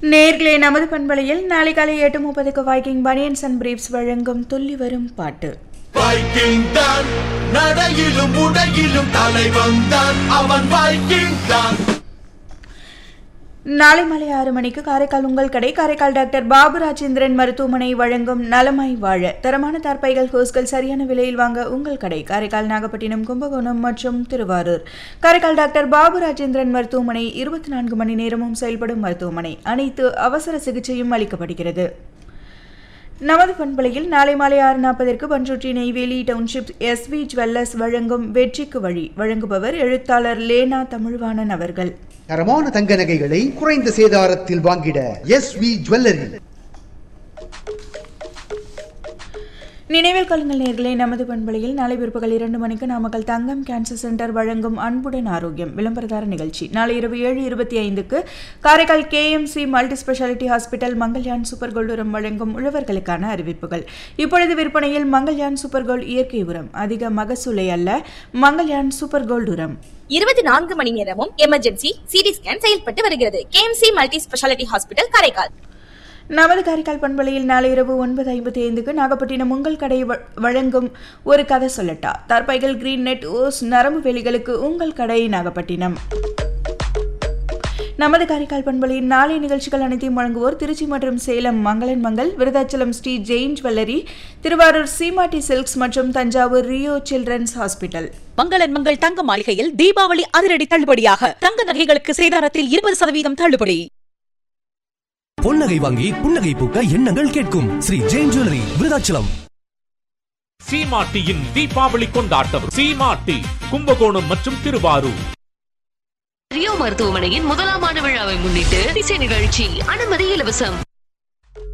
நேர்களே நமது பண்பலையில் நாளை காலை எட்டு முப்பதுக்கு வைக்கிங் பனியன்ஸ் அண்ட் பிரீப்ஸ் வழங்கும் துள்ளி வரும் பாட்டு வைக்கிங் தான் நடையிலும் உடையிலும் தலைவன் தான் அவன் வைக்கிங் தான் நாளை மாலை ஆறு மணிக்கு காரைக்கால் உங்கள் கடை காரைக்கால் டாக்டர் பாபு ராஜேந்திரன் மருத்துவமனை வழங்கும் நலமாய் வாழ தரமான தார்ப்பைகள் ஹோஸ்கள் சரியான விலையில் வாங்க உங்கள் கடை காரைக்கால் நாகப்பட்டினம் கும்பகோணம் மற்றும் திருவாரூர் காரைக்கால் டாக்டர் பாபு ராஜேந்திரன் மருத்துவமனை இருபத்தி நான்கு மணி நேரமும் செயல்படும் மருத்துவமனை அனைத்து அவசர சிகிச்சையும் அளிக்கப்படுகிறது நமது பண்பலையில் நாளை மாலை ஆறு நாற்பதற்கு Panruti Neyveli township SV jewellers வழங்கும் வெற்றிக்கு வழி வழங்குபவர் எழுத்தாளர் லேனா தமிழ்வாணன் அவர்கள் தரமான தங்க நகைகளை குறைந்த சேதாரத்தில் வாங்கிட எஸ் வி ஜுவல்லரி நினைவில் கொள்ளுங்கள் நேர்களே நமது பண்பலையில் நாளை பிற்பகல் இரண்டு மணிக்கு நாமக்கல் தங்கம் கேன்சர் சென்டர் வழங்கும் அன்புடன் ஆரோக்கியம் விளம்பரதார நிகழ்ச்சி நாளை இரவு ஏழு இருபத்தி ஐந்துக்கு Karaikal KMC multi speciality hospital Mangalyaan super gold உரம் வழங்கும் உழவர்களுக்கான அறிவிப்புகள் இப்பொழுது விற்பனையில் மங்கள்யான் சூப்பர் கோல்டு இயற்கை உரம் அதிக மகசூலை அல்ல மங்கள்யான் சூப்பர் கோல்டு உரம் இருபத்தி நான்கு மணி நேரமும் எமர்ஜென்சி சிடி ஸ்கேன் செயல்பட்டு வருகிறது KMC multi speciality hospital Karaikal நமது காரைக்கால் பண்பலையில் நாளை இரவு ஒன்பது ஐம்பத்தி ஐந்துக்கு நாகப்பட்டினம் உங்கள் கடை வ- வழங்கும் ஒரு கதை சொல்லட்டா தற்பைகள் கிரீன் நெட் ஓஸ் நரம்பு வேலிகளுக்கு உங்கள் கடை நாகப்பட்டினம் நமது காரைக்கால் பண்பலையின் நாளை நிகழ்ச்சிகள் அனைத்தையும் வழங்குவோர் திருச்சி மற்றும் சேலம் மங்களன் மங்கள் விருதாச்சலம் ஸ்ரீ ஜெயின் ஜுவல்லரி திருவாரூர் சீமாட்டி சில்க்ஸ் மற்றும் தஞ்சாவூர் ரியோ சில்ட்ரன்ஸ் ஹாஸ்பிட்டல் மங்களன் மங்கள் தங்க மாளிகையில் தீபாவளி அதிரடி தள்ளுபடியாக தங்க நகைகளுக்கு சேதாரத்தில் இருபது சதவீதம் தள்ளுபடி பொன்னகை வாங்கி புன்னகை பூக்க எண்ணங்கள் கேட்கும் ஸ்ரீ ஜெயின் ஜுவல்லரி விருதாச்சலம் சீமாட்டியின் தீபாவளி கொண்டாட்டம் சீமாட்டி கும்பகோணம் மற்றும் திருவாரூர் ரியோ மருத்துவமனையின் முதலாம் ஆண்டு விழாவை முன்னிட்டு இசை நிகழ்ச்சி அனுமதி இலவசம்